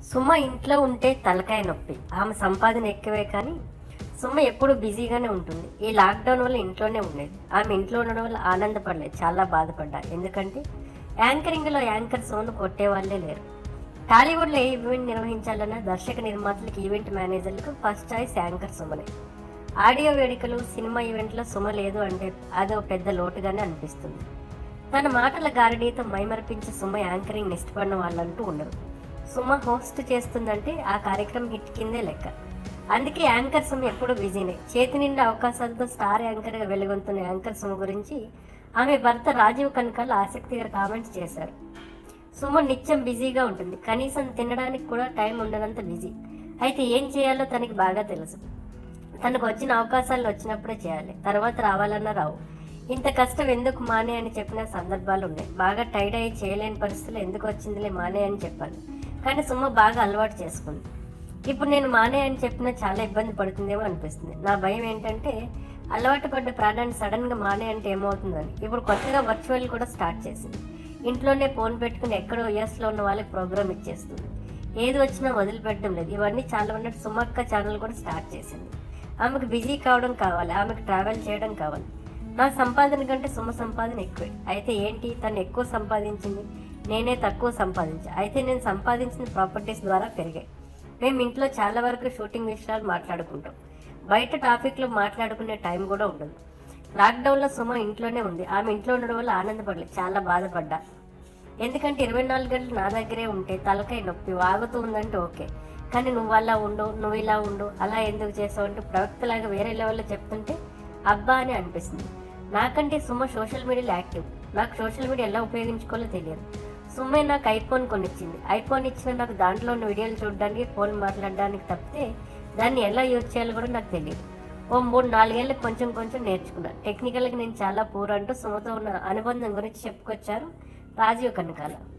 సుమ ఇంట్లో ఉంటే తలకాయ నొప్పి ఆమె సంపాదన ఎక్కువే కానీ సుమ ఎప్పుడు బిజీగానే ఉంటుంది ఈ లాక్డౌన్ వల్ల ఇంట్లోనే ఉండేది ఆమె ఇంట్లో ఉండడం వల్ల ఆనందపడలేదు చాలా బాధపడ్డా ఎందుకంటే యాంకరింగ్లో యాంకర్ సోను కొట్టే వాళ్ళే లేరు టాలీవుడ్లో ఏ ఈవెంట్ నిర్వహించాలన్నా దర్శక నిర్మాతలకు ఈవెంట్ మేనేజర్లకు ఫస్ట్ చాయిస్ యాంకర్ సుమనే ఆడియో వేడుకలు సినిమా ఈవెంట్లో సుమ లేదు అంటే అదో పెద్ద లోటుగానే అనిపిస్తుంది తన మాటల గారడీతో మైమర్పించే సుమ యాంకరింగ్ ఇష్టపడిన వాళ్ళంటూ ఉండరు సుమ హోస్ట్ చేస్తుందంటే ఆ కార్యక్రమం హిట్ కిందే లెక్క అందుకే యాంకర్ సుమ ఎప్పుడు బిజీనే చేతి నిండా అవకాశాలతో స్టార్ యాంకర్గా వెలుగొంతున్న యాంకర్ సుమ గురించి ఆమె భర్త రాజీవ్ కనకాల ఆసక్తికర కామెంట్స్ చేశారు సుమ నిత్యం బిజీగా ఉంటుంది కనీసం తినడానికి కూడా టైం ఉండనంత బిజీ అయితే ఏం చేయాలో తనకి బాగా తెలుసు తనకు వచ్చిన అవకాశాలు వచ్చినప్పుడే చేయాలి తర్వాత రావాలన్నా రావు ఇంత కష్టం ఎందుకు మానే అని చెప్పిన సందర్భాలు ఉన్నాయి బాగా టైడ్ అయ్యి చేయలేని పరిస్థితులు ఎందుకు వచ్చిందిలే మానే అని చెప్పాను కానీ సుమ బాగా అలవాటు చేసుకుంది ఇప్పుడు నేను మానే అని చెప్పినా చాలా ఇబ్బంది పడుతుందేమో అనిపిస్తుంది నా భయం ఏంటంటే అలవాటు పడ్డ ప్రాణాన్ని సడన్గా మానే అంటే ఏమవుతుందని ఇప్పుడు కొత్తగా వర్చువల్ కూడా స్టార్ట్ చేసింది ఇంట్లోనే ఫోన్ పెట్టుకుని ఎక్కడో యూఎస్లో ఉన్న వాళ్ళకి ప్రోగ్రామ్ ఇచ్చేస్తుంది ఏది వచ్చినా వదిలిపెట్టడం లేదు ఇవన్నీ చాలా ఉన్నట్టు సుమక్క ఛానల్ కూడా స్టార్ట్ చేసింది ఆమెకు బిజీ కావడం కావాలి ఆమెకు ట్రావెల్ చేయడం కావాలి నా సంపాదన కంటే సుమ సంపాదన ఎక్కువే అయితే ఏంటి తను ఎక్కువ సంపాదించింది నేనే తక్కువ సంపాదించా అయితే నేను సంపాదించిన ప్రాపర్టీస్ ద్వారా పెరిగాయి మేము ఇంట్లో చాలా వరకు షూటింగ్ విషయాలు మాట్లాడుకుంటాం బయట టాపిక్లో మాట్లాడుకునే టైం కూడా ఉండదు లాక్డౌన్లో సుమ ఇంట్లోనే ఉంది ఆమె ఇంట్లో ఉండడం వల్ల ఆనందపడలేదు చాలా బాధపడ్డా ఎందుకంటే ఇరవై నాలుగు గంటలు నా దగ్గరే ఉంటే తలకాయ నొప్పి వాగుతూ ఉందంటే ఓకే కానీ నువ్వు అలా ఉండు నువ్వు ఇలా ఉండు అలా ఎందుకు చేసావు అంటూ ప్రవక్తలాగా వేరే లెవెల్లో చెప్తుంటే అబ్బా అని అనిపిస్తుంది నాకంటే సుమ సోషల్ మీడియాలో యాక్టివ్ నాకు సోషల్ మీడియా ఎలా ఉపయోగించుకోవాలో తెలియదు సుమ్మే నాకు ఐఫోన్ కొనిచ్చింది ఐఫోన్ ఇచ్చిన నాకు దాంట్లో ఉన్న వీడియోలు చూడడానికి ఫోన్ మాట్లాడడానికి తప్పితే దాన్ని ఎలా యూజ్ చేయాలో కూడా నాకు తెలియదు ఓ మూడు నాలుగేళ్ళకి కొంచెం కొంచెం నేర్చుకున్నాను టెక్నికల్గా నేను చాలా పూర్ అంటూ సుమతో ఉన్న అనుబంధం గురించి చెప్పుకొచ్చారు రాజీవ్ కనకాల